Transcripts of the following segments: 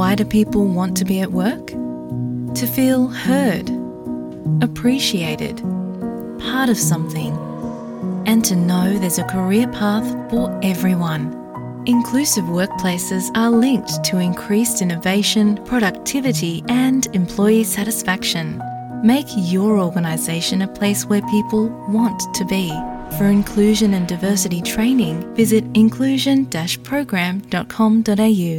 Why do people want to be at work? To feel heard, appreciated, part of something, and to know there's a career path for everyone. Inclusive workplaces are linked to increased innovation, productivity, and employee satisfaction. Make your organisation a place where people want to be. For inclusion and diversity training, visit inclusion-program.com.au.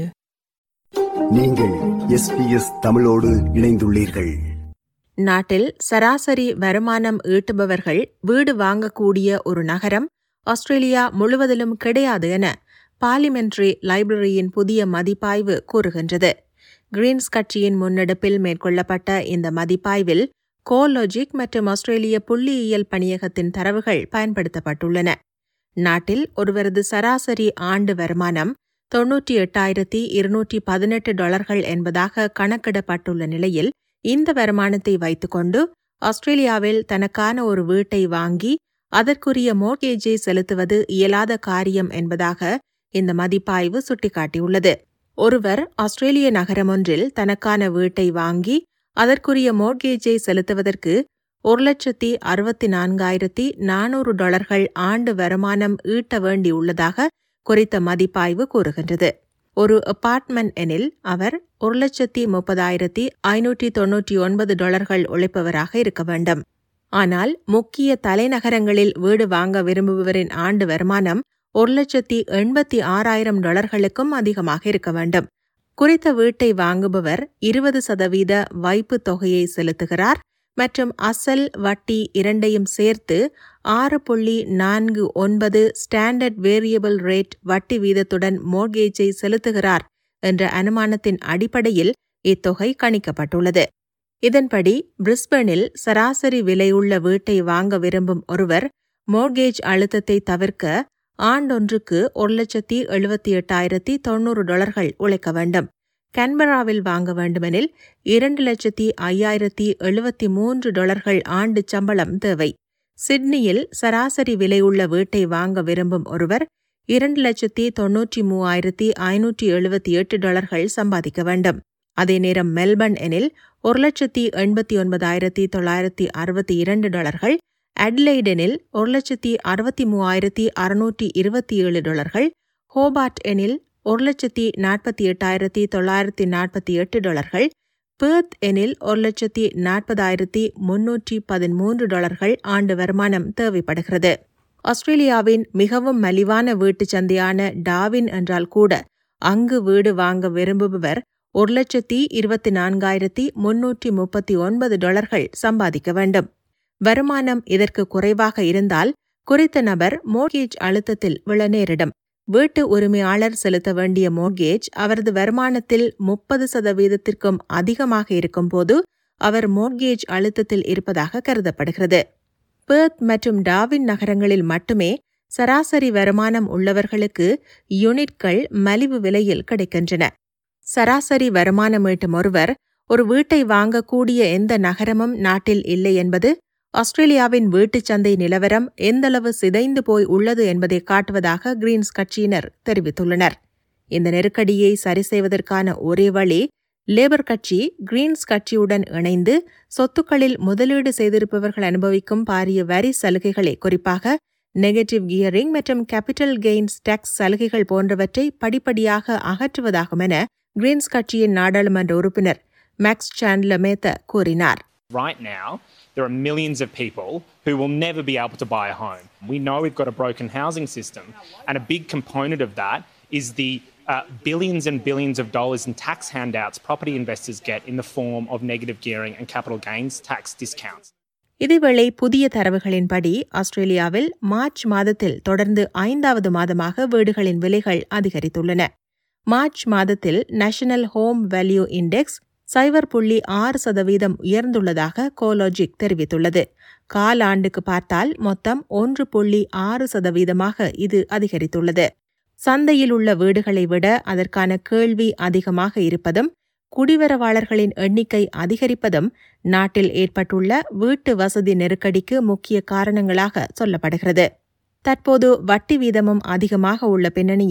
நீங்கள் SBS தமிழோடு இணைந்துள்ளீர்கள் நாட்டில் சராசரி வருமானம் ஈட்டுபவர்கள் வீடு வாங்கக்கூடிய ஒரு நகரம் ஆஸ்திரேலியா முழுவதிலும் கிடையாது என பார்லிமென்டரி லைப்ரரியின் புதிய மதிப்பாய்வு கூறுகின்றது கிரீன்ஸ் கட்சியின் முன்னெடுப்பில் மேற்கொள்ளப்பட்ட இந்த மதிப்பாய்வில் கோலோஜிக் மற்றும் ஆஸ்திரேலிய புள்ளியியல் பணியகத்தின் தரவுகள் பயன்படுத்தப்பட்டுள்ளன நாட்டில் ஒருவரது சராசரி ஆண்டு வருமானம் தொன்னூற்றி எட்டாயிரத்தி இருநூற்றி பதினெட்டு டாலர்கள் என்பதாக கணக்கிடப்பட்டுள்ள நிலையில் இந்த வருமானத்தை வைத்துக்கொண்டு ஆஸ்திரேலியாவில் தனக்கான ஒரு வீட்டை வாங்கி அதற்குரிய மோர்கேஜை செலுத்துவது இயலாத காரியம் என்பதாக இந்த மதிப்பாய்வு சுட்டிக்காட்டியுள்ளது ஒருவர் ஆஸ்திரேலிய நகரமொன்றில் தனக்கான வீட்டை வாங்கி அதற்குரிய மோர்கேஜை செலுத்துவதற்கு ஒரு லட்சத்தி அறுபத்தி நான்காயிரத்தி நானூறு டாலர்கள் ஆண்டு வருமானம் ஈட்ட வேண்டியுள்ளதாக குறித்த மதிப்பாய்வு கூறுகின்றது ஒரு அபார்ட்மெண்ட் எனில் அவர் ஒரு லட்சத்தி முப்பதாயிரத்தி ஐநூற்றி தொன்னூற்றி ஒன்பது டாலர்கள் உழைப்பவராக இருக்க வேண்டும் ஆனால் முக்கிய தலைநகரங்களில் வீடு வாங்க விரும்புபவரின் ஆண்டு வருமானம் ஒரு லட்சத்தி எண்பத்தி ஆறாயிரம் டாலர்களுக்கும் அதிகமாக இருக்க வேண்டும் குறித்த வீட்டை வாங்குபவர் இருபது சதவீத வைப்பு தொகையை செலுத்துகிறார் மற்றும் அசல் வட்டி இரண்டையும் சேர்த்து ஆறு புள்ளி நான்கு ஒன்பது ஸ்டாண்டர்ட் வேரியபிள் ரேட் வட்டி வீதத்துடன் மோர்கேஜை செலுத்துகிறார் என்ற அனுமானத்தின் அடிப்படையில் இத்தொகை கணிக்கப்பட்டுள்ளது இதன்படி பிரிஸ்பனில் சராசரி விலையுள்ள வீட்டை வாங்க விரும்பும் ஒருவர் மோர்கேஜ் அழுத்தத்தை தவிர்க்க ஆண்டொன்றுக்கு ஒரு லட்சத்தி எழுபத்தி எட்டாயிரத்தி தொன்னூறு டாலர்கள் உழைக்க வேண்டும் கன்பராவில் வாங்க வேண்டுமெனில் இரண்டு லட்சத்தி ஐயாயிரத்தி எழுபத்தி மூன்று டாலர்கள் ஆண்டு சம்பளம் தேவை சிட்னியில் சராசரி விலையுள்ள வீட்டை வாங்க விரும்பும் ஒருவர் இரண்டு லட்சத்தி தொன்னூற்றி மூவாயிரத்தி ஐநூற்றி எழுபத்தி எட்டு டாலர்கள் சம்பாதிக்க வேண்டும் அதே நேரம் மெல்பர்ன் எனில் ஒரு லட்சத்தி எண்பத்தி ஒன்பதாயிரத்தி தொள்ளாயிரத்தி அறுபத்தி இரண்டு டாலர்கள் அட்லைடெனில் ஒரு லட்சத்தி அறுபத்தி மூவாயிரத்தி அறுநூற்றி இருபத்தி ஏழு டாலர்கள் ஹோபார்ட் எனில் ஒரு லட்சத்தி நாற்பத்தி எட்டாயிரத்தி தொள்ளாயிரத்தி நாற்பத்தி எட்டு டாலர்கள் பேர்த் எனில் ஒரு லட்சத்தி நாற்பதாயிரத்தி முன்னூற்றி பதிமூன்று டாலர்கள் ஆண்டு வருமானம் தேவைப்படுகிறது ஆஸ்திரேலியாவின் மிகவும் மலிவான வீட்டுச் சந்தையான டாவின் என்றால் கூட அங்கு வீடு வாங்க விரும்புபவர் ஒரு லட்சத்தி இருபத்தி நான்காயிரத்தி முன்னூற்றி முப்பத்தி ஒன்பது டாலர்கள் சம்பாதிக்க வேண்டும் வருமானம் இதற்கு குறைவாக இருந்தால் குறித்த நபர் மோர்கேஜ் அழுத்தத்தில் விழ நேரிடும் வீட்டு உரிமையாளர் செலுத்த வேண்டிய மோர்கேஜ் அவரது வருமானத்தில் முப்பது சதவீதத்திற்கும் அதிகமாக இருக்கும்போது அவர் மோர்கேஜ் அழுத்தத்தில் இருப்பதாக கருதப்படுகிறது பேர்த் மற்றும் டாவின் நகரங்களில் மட்டுமே சராசரி வருமானம் உள்ளவர்களுக்கு யூனிட்கள் மலிவு விலையில் கிடைக்கின்றன சராசரி வருமானம் ஈட்டும் ஒருவர் ஒரு வீட்டை வாங்கக்கூடிய எந்த நகரமும் நாட்டில் இல்லை என்பது ஆஸ்திரேலியாவின் வீட்டுச் சந்தை நிலவரம் எந்தளவு சிதைந்து போய் உள்ளது என்பதை காட்டுவதாக கிரீன்ஸ் கட்சியினர் தெரிவித்துள்ளனர் இந்த நெருக்கடியை சரி செய்வதற்கான ஒரே வழி லேபர் கட்சி கிரீன்ஸ் கட்சியுடன் இணைந்து சொத்துக்களில் முதலீடு செய்திருப்பவர்கள் அனுபவிக்கும் பாரிய வரி சலுகைகளை குறிப்பாக நெகட்டிவ் கியரிங் மற்றும் கேபிட்டல் கெய்ன்ஸ் டாக்ஸ் சலுகைகள் போன்றவற்றை படிப்படியாக அகற்றுவதாகும் என கிரீன்ஸ் கட்சியின் நாடாளுமன்ற உறுப்பினர் மேக்ஸ் சாண்ட்ல மேத்த கூறினார் Right now, there are millions of people who will never be able to buy a home. We know we've got a broken housing system, and a big component of that is the uh, billions and billions of dollars in tax handouts property investors get in the form of negative gearing and capital gains tax discounts. இதேவேளை புதிய தரவுகளின்படி ஆஸ்திரேலியாவில் March மாதத்தில் தொடர்ந்து ஐந்தாவது மாதமாக வீடுகளின் விலைகள் அதிகரித்துள்ளன மார்ச் மாதத்தில் நேஷனல் ஹோம் வேல்யூ இண்டெக்ஸ் சைபர் புள்ளி ஆறு சதவீதம் உயர்ந்துள்ளதாக கோலோஜிக் தெரிவித்துள்ளது காலாண்டுக்கு பார்த்தால் மொத்தம் ஒன்று புள்ளி ஆறு சதவீதமாக இது அதிகரித்துள்ளது சந்தையில் உள்ள வீடுகளை விட அதற்கான கேள்வி அதிகமாக இருப்பதும் குடிவரவாளர்களின் எண்ணிக்கை அதிகரிப்பதும் நாட்டில் ஏற்பட்டுள்ள வீட்டு வசதி நெருக்கடிக்கு முக்கிய காரணங்களாக சொல்லப்படுகிறது தற்போது வட்டி வீதமும் அதிகமாக உள்ள பின்னணியில்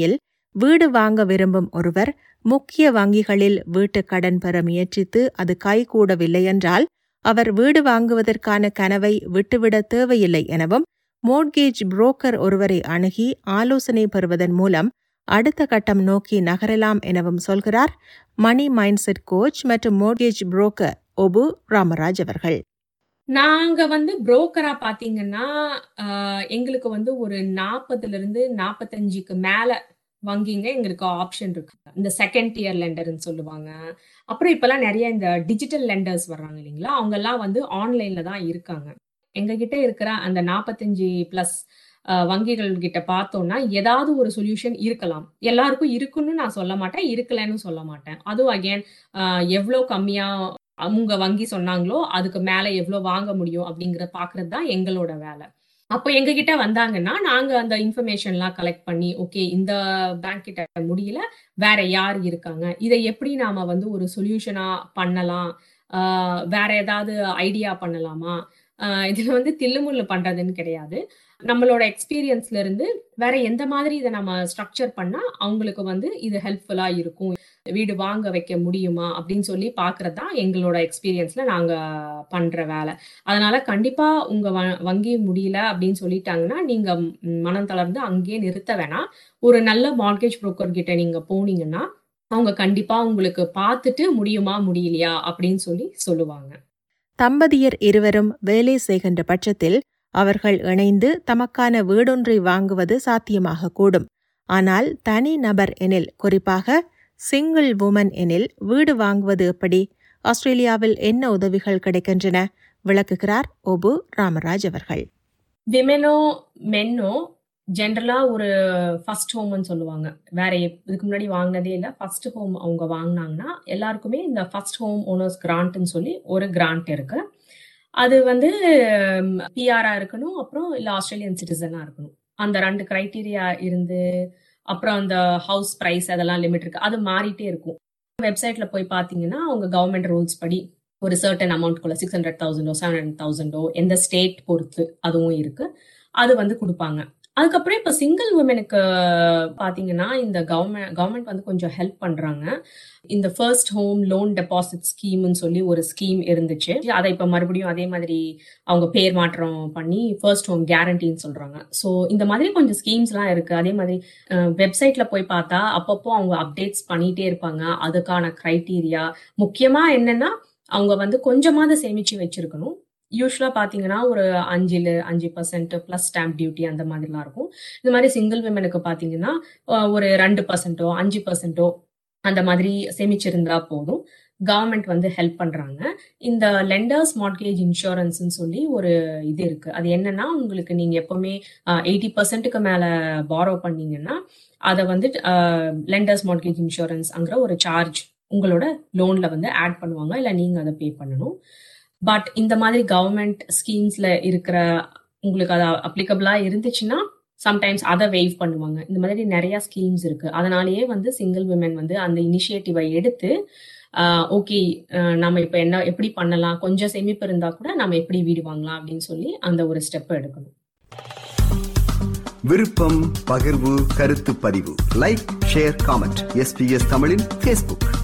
வீடு வாங்க விரும்பும் ஒருவர் முக்கிய வங்கிகளில் வீட்டுக் கடன் பெற முயற்சித்து அது கைகூடவில்லை என்றால் அவர் வீடு வாங்குவதற்கான கனவை விட்டுவிட தேவையில்லை எனவும் மோட்கேஜ் புரோக்கர் ஒருவரை அணுகி ஆலோசனை பெறுவதன் மூலம் அடுத்த கட்டம் நோக்கி நகரலாம் எனவும் சொல்கிறார் மணி மைண்ட்செட் கோச் மற்றும் மோட்கேஜ் புரோக்கர் ஒபு ராமராஜ் அவர்கள் நாங்க வந்து புரோக்கரா பாத்தீங்கன்னா ஆஹ், எங்களுக்கு வந்து ஒரு நாற்பதுல இருந்து நாற்பத்தஞ்சுக்கு மேல வங்கிங்க எங்களுக்கு ஆப்ஷன் இருக்கு இந்த செகண்ட் டியர் லெண்டர்னு சொல்லுவாங்க அப்புறம் இப்பெல்லாம் நிறைய இந்த டிஜிட்டல் லெண்டர்ஸ் வர்றாங்க இல்லைங்களா அவங்க எல்லாம் வந்து ஆன்லைன்ல தான் இருக்காங்க எங்க கிட்ட இருக்கிற அந்த நாற்பத்தஞ்சு பிளஸ் வங்கிகள் கிட்ட பார்த்தோம்னா ஏதாவது ஒரு சொல்யூஷன் இருக்கலாம் எல்லாருக்கும் இருக்குன்னு நான் சொல்ல மாட்டேன் இருக்கலைன்னு சொல்ல மாட்டேன் அதுவும் அகேன் எவ்வளோ கம்மியா அவங்க வங்கி சொன்னாங்களோ அதுக்கு மேல எவ்வளவு வாங்க முடியும் அப்படிங்கிற பாக்குறது தான் எங்களோட வேலை அப்போ எங்க கிட்ட வந்தாங்கன்னா நாங்க அந்த இன்ஃபர்மேஷன்லாம் கலெக்ட் பண்ணி ஓகே இந்த பேங்க் கிட்ட முடியல வேற யார் இருக்காங்க இதை எப்படி நாம வந்து ஒரு சொல்யூஷனா பண்ணலாம் ஆஹ் வேற ஏதாவது ஐடியா பண்ணலாமா ஆஹ் இதுல வந்து தில்லுமுள்ளு பண்றதுன்னு கிடையாது நம்மளோட எக்ஸ்பீரியன்ஸ்ல இருந்து வேற எந்த மாதிரி இதை நம்ம ஸ்ட்ரக்சர் பண்ணா அவங்களுக்கு வந்து இது ஹெல்ப்ஃபுல்லா இருக்கும் வீடு வாங்க வைக்க முடியுமா அப்படின்னு சொல்லி பாக்குறது தான் எங்களோட எக்ஸ்பீரியன்ஸ்ல நாங்க பண்ற வேலை அதனால கண்டிப்பா உங்க வ- வங்கி முடியல அப்படின்னு சொல்லிட்டாங்கன்னா நீங்க ம், மனம் தளர்ந்து அங்கேயே நிறுத்த வேணாம் ஒரு நல்ல மார்கேஜ் புரோக்கர் கிட்ட நீங்க போனீங்கன்னா அவங்க கண்டிப்பா உங்களுக்கு பார்த்துட்டு முடியுமா முடியலையா அப்படின்னு சொல்லி சொல்லுவாங்க தம்பதியர் இருவரும் வேலை செய்கின்ற பட்சத்தில் அவர்கள் இணைந்து தமக்கான வீடொன்றை வாங்குவது சாத்தியமாக கூடும் ஆனால் தனி நபர் எனில் குறிப்பாக சிங்கிள் வுமன் எனில் வீடு வாங்குவது எப்படி ஆஸ்திரேலியாவில் என்ன உதவிகள் கிடைக்கின்றன விளக்குகிறார் ஒபு ராமராஜ் அவர்கள் விமெனோ மென்னோ ஜென்ரலா ஒரு ஃபர்ஸ்ட் ஹோம்னு சொல்லுவாங்க வேற எப்- இதுக்கு முன்னாடி வாங்கினதே இல்லை ஃபர்ஸ்ட் ஹோம் அவங்க வாங்கினாங்கன்னா எல்லாருக்குமே இந்த ஃபர்ஸ்ட் ஹோம் ஓனர்ஸ் கிராண்ட்னு சொல்லி ஒரு கிராண்ட் இருக்கு அது வந்து பிஆரா இருக்கணும் அப்புறம் இல்ல ஆஸ்திரேலியன் சிட்டிசனா இருக்கணும் அந்த ரெண்டு கிரைட்டீரியா இருந்து அப்புறம் அந்த ஹவுஸ் பிரைஸ் அதெல்லாம் லிமிட் இருக்கு அது மாறிட்டே இருக்கும் வெப்சைட்ல போய் பாத்தீங்கன்னா அவங்க கவர்மெண்ட் ரூல்ஸ் படி ஒரு சர்டன் அமௌண்ட்குள்ள சிக்ஸ் ஹண்ட்ரட் தௌசண்டோ செவன் ஹண்ட்ரட் தௌசண்டோ எந்த ஸ்டேட் பொறுத்து அதுவும் இருக்கு அது வந்து கொடுப்பாங்க அதுக்கப்புறம் இப்ப சிங்கிள் உமனுக்கு பாத்தீங்கன்னா இந்த கவர்மெண்ட் கவர்மெண்ட் வந்து கொஞ்சம் ஹெல்ப் பண்றாங்க இந்த ஃபர்ஸ்ட் ஹோம் லோன் டெபாசிட் ஸ்கீம்னு சொல்லி ஒரு ஸ்கீம் இருந்துச்சு அதை இப்ப மறுபடியும் அதே மாதிரி அவங்க பேர் மாற்றம் பண்ணி ஃபர்ஸ்ட் ஹோம் கேரண்டின்னு சொல்றாங்க ஸோ இந்த மாதிரி கொஞ்சம் ஸ்கீம்ஸ்லாம் இருக்கு அதே மாதிரி வெப்சைட்ல போய் பார்த்தா அப்பப்போ அவங்க அப்டேட்ஸ் பண்ணிட்டே இருப்பாங்க அதுக்கான கிரைட்டீரியா முக்கியமா என்னன்னா அவங்க வந்து கொஞ்சமாவது சேமிச்சு வச்சிருக்கணும் யூஸ்வலா பாத்தீங்கன்னா ஒரு அஞ்சுல அஞ்சு பர்சன்ட் பிளஸ் ஸ்டாம்ப் டியூட்டி அந்த மாதிரிலாம் இருக்கும் இந்த மாதிரி சிங்கிள் விமனுக்கு பாத்தீங்கன்னா அஹ், ஒரு ரெண்டு பர்சன்ட்டோ அஞ்சு பர்சன்ட்டோ அந்த மாதிரி சேமிச்சிருந்தா போதும் கவர்மெண்ட் வந்து ஹெல்ப் பண்றாங்க இந்த லெண்டர்ஸ் மார்கேஜ் இன்சூரன்ஸ்னு சொல்லி ஒரு இது இருக்கு அது என்னன்னா உங்களுக்கு நீங்க எப்பவுமே எயிட்டி பர்சன்ட்டுக்கு மேல பாரோ பண்ணீங்கன்னா அதை வந்து லெண்டர்ஸ் மார்கேஜ் இன்சூரன்ஸ்ங்கிற ஒரு சார்ஜ் உங்களோட லோன்ல வந்து ஆட் பண்ணுவாங்க இல்ல நீங்க அதை பே பண்ணணும் பட் இந்த மாதிரி கவர்மெண்ட் ஸ்கீம்ஸ்ல இருக்கிற உங்களுக்கு அது அப்ளிகபிளா இருந்துச்சுன்னா சம்டைம்ஸ் அதை வெய்வ் பண்ணுவாங்க இந்த மாதிரி நிறைய ஸ்கீம்ஸ் இருக்கு அதனாலேயே வந்து சிங்கிள் விமன் வந்து அந்த இனிஷியேட்டிவை எடுத்து ஓகே நம்ம இப்ப என்ன எப்படி பண்ணலாம் கொஞ்சம் சேமிப்பு இருந்தா கூட நம்ம எப்படி வீடு வாங்கலாம் அப்படின்னு சொல்லி அந்த ஒரு ஸ்டெப் எடுக்கணும் விருப்பம் பகிர்வு கருத்து பதிவு லைக் ஷேர் காமெண்ட் எஸ்பிஎஸ் தமிழின் ஃபேஸ்புக்